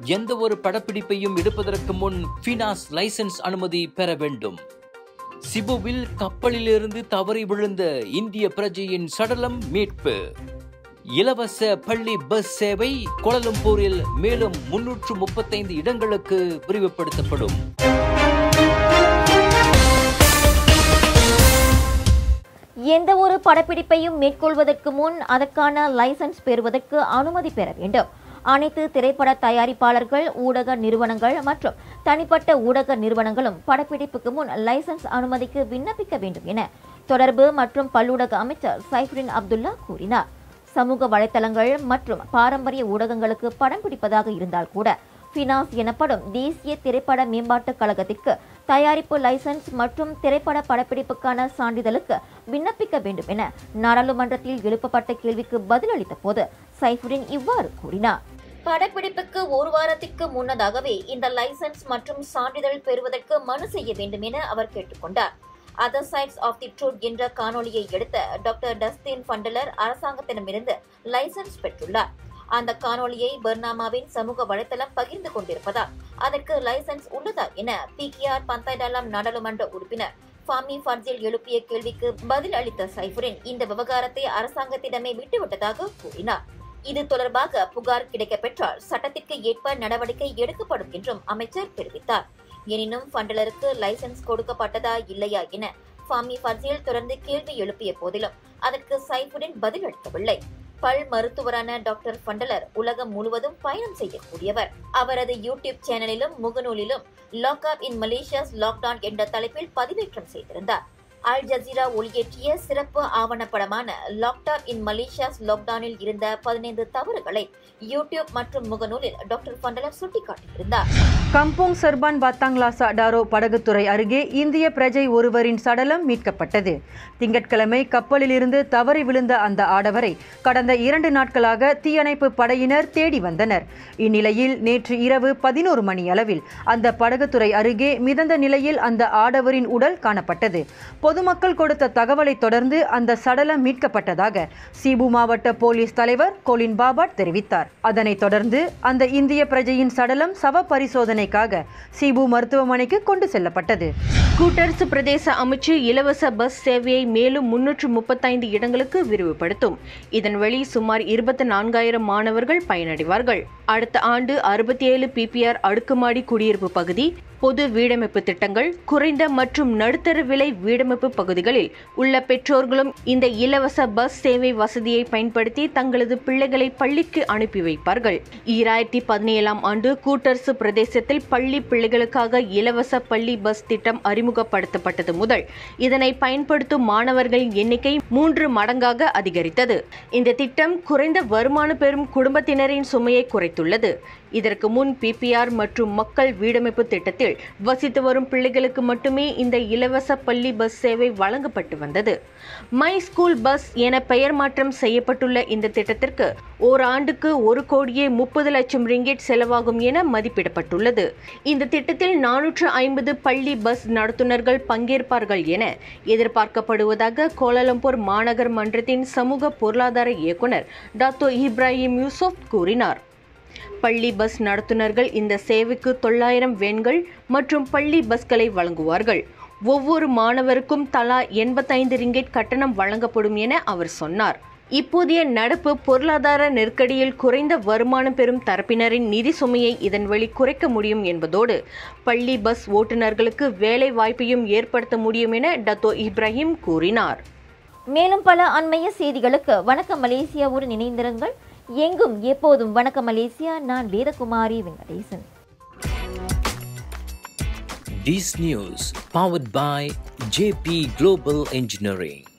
எந்த ஒரு படப்பிடிப்பையும் எடுப்பதற்கு முன் ஃபினாஸ் லைசென்ஸ் அனுமதி பெற வேண்டும் சிபுவில் கப்பலிலிருந்து தவறி விழுந்த இந்திய பிரஜையின் சடலம் மீட்பு இலவச பள்ளி பஸ் சேவை கோலலம்பூரில் மேலும் முன்னூற்று முப்பத்தைந்து இடங்களுக்கு விரிவுபடுத்தப்படும் எந்த ஒரு படப்பிடிப்பையும் மேற்கொள்வதற்கு முன் அதற்கான லைசென்ஸ் பெறுவதற்கு அனுமதி பெற வேண்டும் அனைத்து திரைப்பட தயாரிப்பாளர்கள் ஊடக நிறுவனங்கள் மற்றும் தனிப்பட்ட ஊடக நிறுவனங்களும் படப்பிடிப்புக்கு முன் லைசென்ஸ் அனுமதிக்கு விண்ணப்பிக்க வேண்டும் என தொடர்பு மற்றும் பல்லூடக அமைச்சர் சைஃபுடின் அப்துல்லா கூறினார் சமூக வலைத்தளங்கள் மற்றும் பாரம்பரிய ஊடகங்களுக்கு படம் பிடிப்பதாக இருந்தால் கூட ஃபினாஸ் எனப்படும் தேசிய திரைப்பட மேம்பாட்டுக் கழகத்திற்கு தயாரிப்பு லைசென்ஸ் மற்றும் திரைப்பட படப்பிடிப்புக்கான சான்றிதழுக்கு விண்ணப்பிக்க வேண்டும் என நாடாளுமன்றத்தில் எழுப்பப்பட்ட கேள்விக்கு பதிலளித்த போது சைஃபுடின் இவ்வாறு கூறினார் படப்பிடிப்புக்கு ஒரு வாரத்திற்கு முன்னதாகவே இந்த லைசென்ஸ் மற்றும் சான்றிதழ் பெறுவதற்கு மனு செய்ய வேண்டும் என அவர் கேட்டுக்கொண்டார் other sides of the truth என்ற காணொளியை எடுத்த டாக்டர் டஸ்டின் ஃபண்டலர் அரசாங்கத்திடமிருந்து லைசென்ஸ் பெற்றுள்ளார் அந்த காணொளியை பர்னாமாவின் சமூக வலைதளம் பகிர்ந்து கொண்டிருப்பதால் அதற்கு லைசென்ஸ் உள்ளதா என பிகேஆர் பந்தாய்டாலாம் நாடாளுமன்ற உறுப்பினர் ஃபாமி ஃபர்ஜில் எழுப்பிய கேள்விக்கு பதில் அளித்த சைஃபுரின் இந்த விவகாரத்தை அரசாங்கத்திடமே விட்டுவிட்டதாக கூறினார் இது தொடர்பாக புகார் கிடைக்கப்பெற்றால் சட்டத்திற்கு ஏற்ப நடவடிக்கை எடுக்கப்படும் என்றும் அமைச்சர் தெரிவித்தார் எனினும் ஃபண்டலருக்கு லைசென்ஸ் கொடுக்கப்பட்டதா இல்லையா என ஃபாமி ஃபர்ஜில் தொடர்ந்து கேள்வி எழுப்பிய போதிலும் அதற்கு சைஃபுடின் பதில் அளிக்கவில்லை பல் மருத்துவரான டாக்டர் ஃபண்டலர் உலகம் முழுவதும் பயணம் செய்யக்கூடியவர் அவரது யூடியூப் சேனலிலும் முகநூலிலும் லாக் அப் இன் மலேசியாஸ் லாக்டவுன் என்ற தலைப்பில் பதிவேற்றம் செய்திருந்தார் அல் ஜசீரா ஒளியேற்றிய சிறப்பு ஆவணப்படமான லாக்டவுன் இன் மலேசியாஸ் லாக்டவுனில் இருந்த பதினைந்து தவறுகளை யூடியூப் மற்றும் முகநூலில் டாக்டர் ஃபண்டலர் சுட்டிக்காட்டியிருந்தார் கம்போங் சர்பான் பாத்தாங்லாசா டாரோ படகுத்துறை அருகே இந்திய பிரஜை ஒருவரின் சடலம் மீட்கப்பட்டது திங்கட்கிழமை கப்பலிலிருந்து தவறி விழுந்த அந்த ஆடவரை கடந்த இரண்டு நாட்களாக தீயணைப்பு படையினர் தேடி வந்தனர் இந்நிலையில் நேற்று இரவு பதினோரு மணி அளவில் அந்த படகுத்துறை அருகே மிதந்த நிலையில் அந்த ஆடவரின் உடல் காணப்பட்டது பொதுமக்கள் கொடுத்த தகவலை தொடர்ந்து அந்த சடலம் மீட்கப்பட்டதாக சீபு மாவட்ட போலீஸ் தலைவர் கோலின் பாபாட் தெரிவித்தார் அதனைத் தொடர்ந்து அந்த இந்திய பிரஜையின் சடலம் சவ பரிசோதனைக்காக சீபு மருத்துவமனைக்கு கொண்டு செல்லப்பட்டது கூட்டரசு பிரதேச அமைச்சு இலவச பஸ் சேவையை மேலும் முன்னூற்று முப்பத்தைந்து இடங்களுக்கு விரிவுபடுத்தும் இதன் வழி சுமார் இருபத்தி நான்காயிரம் மாணவர்கள் பயனடைவார்கள் அடுத்த ஆண்டு அறுபத்தி ஏழு பிபிஆர் அடுக்குமாடி குடியிருப்பு பகுதி பொது வீடமைப்பு திட்டங்கள் குறைந்த மற்றும் நடுத்தர விலை வீடமைப்பு பகுதிகளில் உள்ள பெற்றோர்களும் இந்த இலவச பஸ் சேவை வசதியை பயன்படுத்தி தங்களது பிள்ளைகளை பள்ளிக்கு அனுப்பி வைப்பார்கள் ஈராயிரத்தி பதினேழாம் ஆண்டு கூட்டரசு பிரதேசத்தில் பள்ளி பிள்ளைகளுக்காக இலவச பள்ளி பஸ் திட்டம் அறிமுகப்படுத்தப்பட்டது முதல் இதனை பயன்படுத்தும் மாணவர்களின் எண்ணிக்கை மூன்று மடங்காக அதிகரித்தது இந்த திட்டம் குறைந்த வருமானம் பெறும் குடும்பத்தினரின் சுமையை குறைத்துள்ளது இதற்கு முன் பிபிஆர் மற்றும் மக்கள் வீடமைப்பு திட்டத்தில் வசித்து வரும் பிள்ளைகளுக்கு மட்டுமே இந்த இலவச பள்ளி பஸ் சேவை வழங்கப்பட்டு வந்தது மை ஸ்கூல் பஸ் என பெயர் மாற்றம் செய்யப்பட்டுள்ள இந்த திட்டத்திற்கு ஓராண்டுக்கு ஒரு கோடியே முப்பது லட்சம் ரிங்கெட் செலவாகும் என மதிப்பிடப்பட்டுள்ளது இந்த திட்டத்தில் நானூற்று ஐம்பது பள்ளி பஸ் நடத்துனர்கள் பங்கேற்பார்கள் என எதிர்பார்க்கப்படுவதாக கோலாலம்பூர் மாநகர் மன்றத்தின் சமூக பொருளாதார இயக்குனர் டாத்தோ இப்ராஹிம் யூசுப் கூறினார் பள்ளி பஸ் நடத்துனர்கள் இந்த சேவைக்கு தொள்ளாயிரம் வேன்கள் மற்றும் பள்ளி பஸ்களை வழங்குவார்கள் ஒவ்வொரு மாணவருக்கும் தலா எண்பத்தைந்து ரிங்கெட் கட்டணம் வழங்கப்படும் என அவர் சொன்னார் இப்போதைய நடப்பு பொருளாதார நெருக்கடியில் குறைந்த வருமானம் பெறும் தரப்பினரின் நிதி சுமையை இதன் வழி குறைக்க முடியும் என்பதோடு பள்ளி பஸ் ஓட்டுநர்களுக்கு வேலை வாய்ப்பையும் ஏற்படுத்த முடியும் என டத்தோ இப்ராஹிம் கூறினார் மேலும் பல அண்மைய செய்திகளுக்கு வணக்கம் மலேசியாவுடன் இணைந்திருங்கள் எங்கும் எப்போதும் வணக்கம் மலேசியா நான் வேதகுமாரி Venkatesan This news powered by JP Global Engineering.